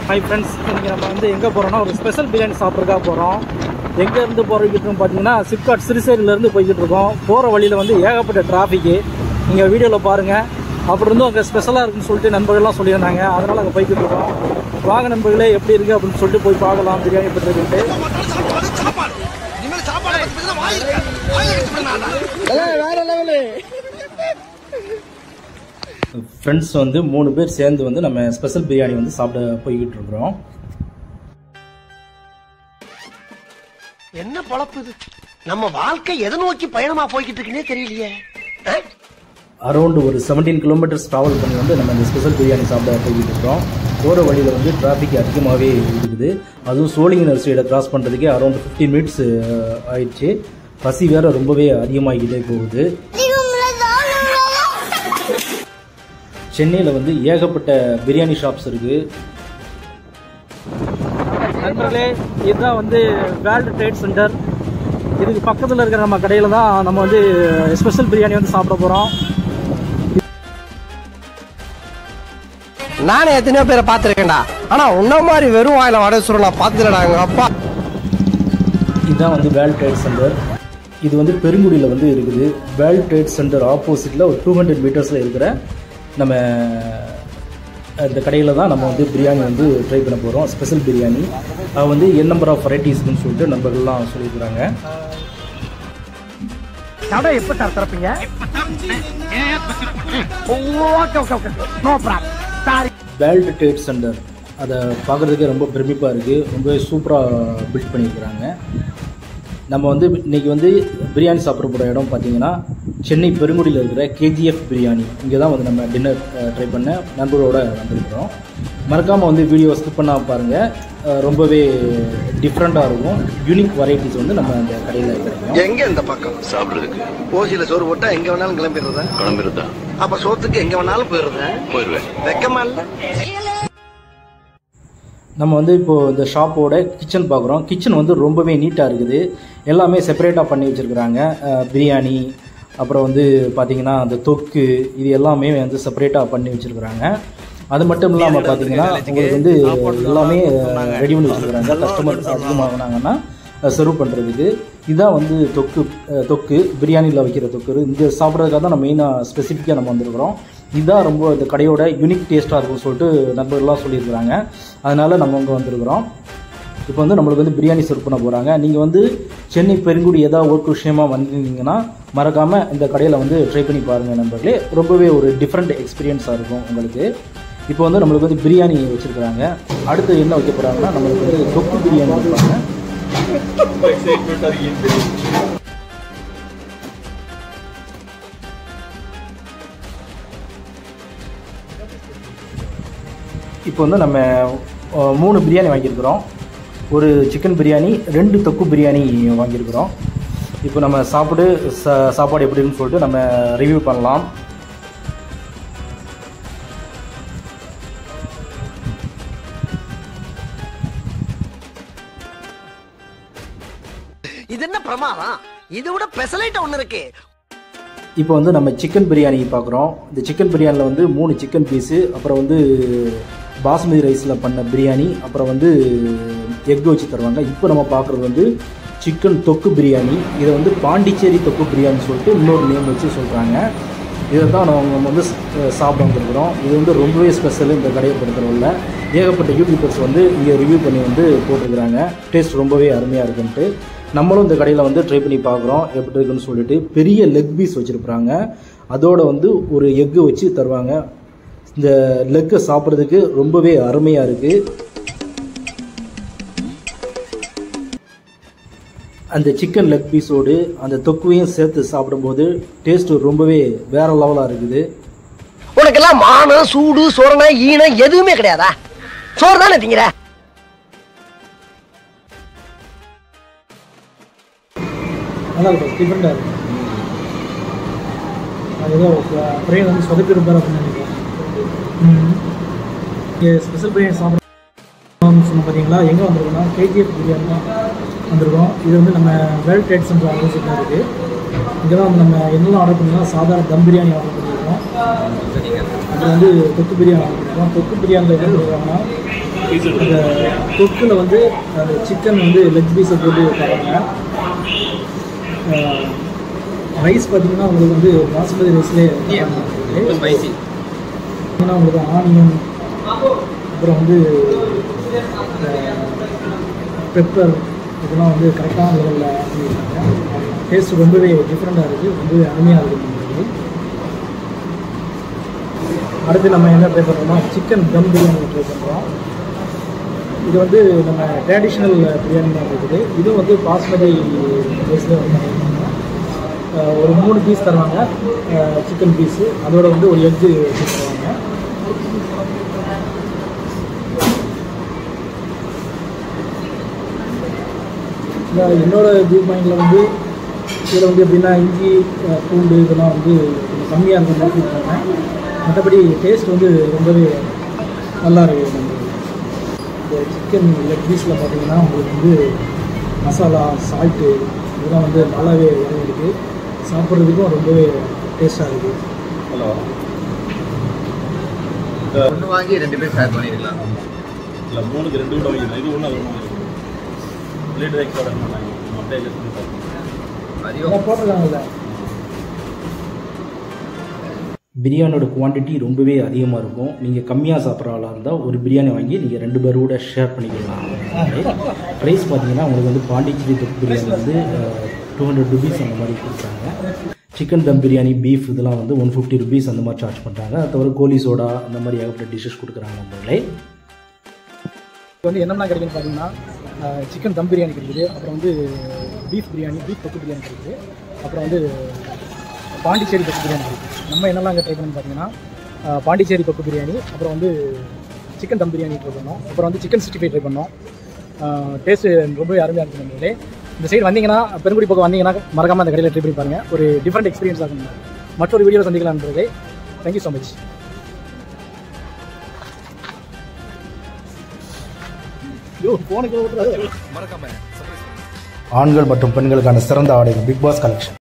Hi friends இன்றைக்கி நம்ம வந்து எங்கே போகிறோம்னா ஒரு ஸ்பெஷல் பிரியாணி சாப்பிட்றதுக்காக போகிறோம் எங்கேருந்து போகிறதுக்கு இருக்கோம் பார்த்தீங்கன்னா சிப்காட் சிறுசேரியிலேருந்து போய்கிட்டு இருக்கோம் போகிற வழியில் வந்து ஏகப்பட்ட டிராஃபிக்கு நீங்கள் வீடியோவில் பாருங்கள் அப்படி இருந்தும் அங்கே ஸ்பெஷலாக இருக்குன்னு சொல்லிட்டு நண்பர்கள்லாம் சொல்லியிருந்தாங்க அதனால் அங்கே போய்கிட்டு இருக்கோம் வாங்க நண்பர்களே எப்படி இருக்குது அப்படின்னு சொல்லிட்டு போய் பார்க்கலாம் பிரியாணி பற்றி ஃப்ரெண்ட்ஸ் வந்து மூணு பேர் சேர்ந்து வந்து நம்ம ஸ்பெஷல் பிரியாணி வந்து சாப்பிட போய்கிட்டு இருக்கிறோம் என்ன பொழப்பு இது நம்ம வாழ்க்கை எதை நோக்கி பயணமா போய்கிட்டு இருக்குன்னே தெரியலையே ஆ? அரௌண்ட் ஒரு செவன்டீன் கிலோமீட்டர்ஸ் ட்ராவல் பண்ணி வந்து நம்ம இந்த ஸ்பெஷல் பிரியாணி சாப்பிட போய்கிட்டு இருக்கிறோம் போகிற வழியில் வந்து டிராஃபிக் அதிகமாகவே இருக்குது அதுவும் சோழிங்கனர் சைடை கிராஸ் பண்ணுறதுக்கே அரௌண்ட் ஃபிஃப்டீன் மினிட்ஸ் ஆயிடுச்சு பசி வேற ரொம்பவே அதிகமாகிட்டே போகுது சென்னையில் வந்து ஏகப்பட்ட பிரியாணி ஷாப்ஸ் இருக்குது நண்பர்களே இதுதான் வந்து வேர்ல்டு ட்ரேட் சென்டர் இதுக்கு பக்கத்தில் இருக்கிற நம்ம கடையில் தான் நம்ம வந்து ஸ்பெஷல் பிரியாணி வந்து சாப்பிட போகிறோம் நானே எத்தனையோ பேரை பார்த்துருக்கேன்டா ஆனா உன்ன மாதிரி வெறும் வாயில வடை சுருள் நான் பார்த்துலடா எங்க அப்பா இதுதான் வந்து வேர்ல்ட் ட்ரேட் சென்டர் இது வந்து பெருங்குடியில் வந்து இருக்குது வேர்ல்ட் ட்ரேட் சென்டர் ஆப்போசிட்டில் ஒரு டூ ஹண்ட்ரட் மீட்டர்ஸில் இருக்கிற நம்ம இந்த கடையில் தான் நம்ம வந்து பிரியாணி வந்து ட்ரை பண்ண போகிறோம் ஸ்பெஷல் பிரியாணி அது வந்து என் நம்பர் ஆஃப் வெரைட்டிஸ்னு சொல்லிட்டு நண்பர்கள்லாம் சொல்லியிருக்கிறாங்க கடை எப்ப சார் திறப்பீங்க okay okay okay no problem sorry World Trade Centre அதை பார்க்குறதுக்கே ரொம்ப பிரமிப்பாக இருக்குது ரொம்ப சூப்பராக பில்ட் பண்ணியிருக்கிறாங்க நம்ம வந்து இன்னைக்கு வந்து பிரியாணி சாப்பிட போகிற இடம் பார்த்தீங்கன்னா சென்னை பெருங்குடியில் இருக்கிற கேஜிஎஃப் பிரியாணி இங்கே தான் வந்து நம்ம டின்னர் ட்ரை பண்ண நண்பரோட வந்திருக்கிறோம் மறக்காமல் வந்து வீடியோ ஸ்கிப் பண்ணாமல் பாருங்கள் ரொம்பவே டிஃப்ரெண்ட்டாக இருக்கும் யூனிக் வெரைட்டிஸ் வந்து நம்ம அந்த கடையில் கிடைக்கும் எங்க இந்த பக்கம் சாப்பிடுறதுக்கு ஓசியில சோறு போட்டா எங்க வேணாலும் கிளம்பிடுறதா கிளம்பிருந்தா அப்ப சோத்துக்கு எங்க வேணாலும் போயிடுறதா போயிருவேன் வெக்கமா இல்ல நம்ம வந்து இப்போது இந்த ஷாப்போட கிச்சன் பார்க்குறோம் கிச்சன் வந்து ரொம்பவே நீட்டாக இருக்குது எல்லாமே செப்பரேட்டாக பண்ணி வச்சுருக்குறாங்க பிரியாணி அப்புறம் வந்து பார்த்திங்கன்னா அந்த தொக்கு இது எல்லாமே வந்து செப்பரேட்டாக பண்ணி வச்சுருக்குறாங்க அது மட்டும் இல்லாமல் பார்த்தீங்கன்னா உங்களுக்கு வந்து எல்லாமே ரெடி பண்ணி வச்சுருக்குறாங்க கஸ்டமர் அதிகமாகினாங்கன்னா சர்வ் பண்ணுறதுக்கு இதுதான் வந்து தொக்கு அஹ், தொக்கு பிரியாணியில் வைக்கிற தொக்கு இந்த சாப்பிட்றதுக்காக தான் நம்ம மெயினாக ஸ்பெசிஃபிக்காக நம்ம வந்திருக்கிறோம் இதுதான் ரொம்ப இந்த கடையோட யூனிக் டேஸ்ட்டாக இருக்கும்னு சொல்லிட்டு நண்பர்கள்லாம் சொல்லியிருக்கிறாங்க அதனால் நம்ம இங்கே வந்திருக்கிறோம் இப்போ வந்து நம்மளுக்கு வந்து பிரியாணி சர்வ் பண்ண போகிறாங்க நீங்கள் வந்து சென்னை பெருங்குடி ஏதாவது ஒர்க் விஷயமா வந்திருந்தீங்கன்னா மறக்காமல் இந்த கடையில் வந்து ட்ரை பண்ணி பாருங்கள் நண்பர்களே ரொம்பவே ஒரு டிஃப்ரெண்ட் எக்ஸ்பீரியன்ஸாக இருக்கும் உங்களுக்கு இப்போ வந்து நம்மளுக்கு வந்து பிரியாணி வச்சுருக்குறாங்க அடுத்து என்ன வைக்க போகிறாங்கன்னா நம்மளுக்கு வந்து தொக்கு பிரியாணி வைப்பாங்க இப்போ வந்து நம்ம அஹ், மூணு பிரியாணி வாங்கியிருக்கிறோம் ஒரு சிக்கன் பிரியாணி ரெண்டு தொக்கு பிரியாணி வாங்கியிருக்கிறோம் இப்போ நம்ம சாப்பிடு சா சாப்பாடு எப்படின்னு சொல்லிட்டு நம்ம ரிவ்யூ பண்ணலாம் இது என்ன பிரமாதம் இதை விட பெசலைட் ஒண்ணு இருக்கு இப்போ வந்து நம்ம சிக்கன் பிரியாணி பார்க்குறோம் இந்த சிக்கன் பிரியாணியில் வந்து மூணு சிக்கன் பீஸு அப்புறம் வந்து பாஸ்மதி ரைஸில் பண்ண பிரியாணி அப்புறம் வந்து எக் வச்சு தருவாங்க இப்போ நம்ம பார்க்குறது வந்து சிக்கன் தொக்கு பிரியாணி இதை வந்து பாண்டிச்சேரி தொக்கு பிரியாணி சொல்லிட்டு இன்னொரு நேம் வச்சு சொல்கிறாங்க இதை தான் நம்ம வந்து ச- சாப்பிட வந்துருக்குறோம் இது வந்து ரொம்பவே ஸ்பெஷல் இந்த கடையை பொறுத்தளவில் ஏகப்பட்ட யூடியூபர்ஸ் வந்து இங்கே ரிவ்யூ பண்ணி வந்து போட்டிருக்கிறாங்க டேஸ்ட் ரொம்பவே அருமையாக இருக்குன்ட்டு நம்மளும் இந்த கடையில் வந்து ட்ரை பண்ணி பார்க்குறோம் எப்படி இருக்குன்னு சொல்லிட்டு பெரிய லெக் பீஸ் வச்சுருப்பாங்க அதோட வந்து ஒரு எக்கு வச்சு தருவாங்க இந்த லெக்கை சாப்பிட்றதுக்கு ரொம்பவே அருமையாக இருக்குது அந்த சிக்கன் லெக் பீஸோடு அந்த தொக்குவையும் சேர்த்து சாப்பிடும்போது டேஸ்ட் ரொம்பவே வேற லெவலாக இருக்குது உனக்கெல்லாம் மானம் சூடு சொரணை ஈனம் எதுவுமே கிடையாதா சோறு தானே திங்கிற நல்லா இருக்கும் டிஃப்ரெண்ட்டாக இருக்கும் அது ஏதோ பிரியாணி வந்து சொதப்பி இருப்பார் அப்படின்னு நினைக்கிறேன் இங்கே ஸ்பெஷல் பிரியாணி சாப்பிட்றோம் சொன்ன பார்த்தீங்களா எங்கே வந்திருக்கோம்னா கேஜிஎஃப் பிரியாணி தான் வந்திருக்கோம் இது வந்து நம்ம வேர்ல்ட் ட்ரேட் சென்டர் ஆப்போசிட்டில் இருக்குது இங்கே தான் வந்து நம்ம என்னெல்லாம் ஆர்டர் பண்ணிக்கலாம் சாதாரண தம் பிரியாணி ஆர்டர் பண்ணியிருக்கோம் அப்புறம் வந்து தொக்கு பிரியாணி கொடுக்குறோம் தொக்கு பிரியாணியில் என்ன கொடுக்குறாங்கன்னா அந்த தொக்கில் வந்து அந்த சிக்கன் வந்து லெக் பீஸை போட்டு தராங்க ரைஸ் பார்த்தீங்கன்னா உங்களுக்கு வந்து பாசுமதி ரைஸ்லேயே ஸ்பைசி பார்த்தீங்கன்னா உங்களுக்கு ஆனியன் அப்புறம் வந்து பெப்பர் இதெல்லாம் வந்து கரெக்டான லெவலில் ஆட் பண்ணியிருக்காங்க டேஸ்ட் ரொம்பவே டிஃப்ரெண்ட்டாக இருக்குது ரொம்பவே அருமையாக இருக்குது உங்களுக்கு அடுத்து நம்ம என்ன ட்ரை பண்ணுறோம்னா சிக்கன் தம் பிரியாணி ட்ரை பண்ணுறோம் இது வந்து நம்ம ட்ரெடிஷ்னல் பிரியாணி தான் இருக்குது இது வந்து பாஸ்மதி ரைஸில் வந்து பண்ணியிருக்காங்க அஹ் ஒரு மூணு பீஸ் தருவாங்க சிக்கன் பீஸு அதோட வந்து ஒரு எக்கு தருவாங்க இந்த என்னோட வியூ பாயிண்டில் வந்து இதில் வந்து எப்படின்னா இஞ்சி அஹ், பூண்டு இதெல்லாம் வந்து கொஞ்சம் கம்மியாக இருக்கிற மாதிரி ஃபீல் பண்ணேன் மற்றபடி டேஸ்ட் வந்து ரொம்பவே நல்லா இருக்குது நம்ம இந்த சிக்கன் லெக் பீஸில் பார்த்தீங்கன்னா உங்களுக்கு வந்து மசாலா சால்ட்டு இதெல்லாம் வந்து நல்லாவே இறங்கிருக்கு சாப்பிட்றதுக்கும் ரொம்பவே டேஸ்ட்டாக இருக்குது ஹலோ ஒன்று வாங்கி ரெண்டு பேர் ஷேர் பண்ணிருக்கலாம் இல்லை மூணுக்கு ரெண்டு கூட வாங்கிக்கலாம் இது ஒன்று அது ஒன்று வாங்கிக்கலாம் பிளேட் எக்ஸ்ட்ரா வாங்கிக்கலாம் அப்படியே adjust பண்ணி பார்க்கலாம் அதையும் இதெல்லாம் போட்டிருக்காங்கல்ல பிரியாணியோட குவாண்டிட்டி ரொம்பவே அதிகமாக இருக்கும் நீங்கள் கம்மியாக சாப்பிட்ற ஆளாக இருந்தால் ஒரு பிரியாணி வாங்கி நீங்கள் ரெண்டு பேரோட ஷேர் பண்ணிக்கலாம் ப்ரைஸ் பார்த்தீங்கன்னா உங்களுக்கு வந்து பாண்டிச்சேரி தொக்கு பிரியாணி வந்து டூ ஹண்ட்ரட் ருபீஸ் அந்த மாதிரி கொடுக்குறாங்க சிக்கன் தம் பிரியாணி பீஃப் இதெல்லாம் வந்து ஒன் ஃபிஃப்டி ருபீஸ் அந்த மாதிரி சார்ஜ் பண்ணுறாங்க அது தவிர கோலி சோடா அந்த மாதிரி ஏகப்பட்ட டிஷ்ஷஸ் கொடுக்குறாங்க நம்மளே இப்போ வந்து என்னென்ன கிடைக்குன்னு பார்த்தீங்கன்னா சிக்கன் தம் பிரியாணி கிடைக்குது அப்புறம் வந்து பீஃப் பிரியாணி பீஃப் தொக்கு பிரியாணி கிடைக்குது அப்புறம் வந்து பாண்டிச்சேரி தொக்கு பிரியாணி கிடைக்குது நம்ம என்னெல்லாம் அங்கே ட்ரை பண்ணி பார்த்தீங்கன்னா அஹ், பாண்டிச்சேரி தொக்கு பிரியாணி அப்புறம் வந்து சிக்கன் தம் பிரியாணி ட்ரை பண்ணோம் அப்புறம் வந்து சிக்கன் சிக்ஸ்டி ஃபைவ் ட்ரை பண்ணோம் டேஸ்ட்டு ரொம்பவே அருமையாக இருக்குது நம்மளே இந்த சைடு வந்தீங்கன்னா பெருங்குடி பக்கம் வந்தீங்கன்னா மறக்காமல் அந்த கடையில் ட்ரை பண்ணி பாருங்கள் ஒரு டிஃப்ரெண்ட் எக்ஸ்பீரியன்ஸ் ஆகும் மற்றொரு வீடியோ சந்திக்கலாம்ன்றதே தேங்க்யூ ஸோ மச் ஐயோ ஃபோனுக்கு ஆண்கள் மற்றும் பெண்களுக்கான சிறந்த ஆடைகள் பிக் பாஸ் கலெக்ஷன்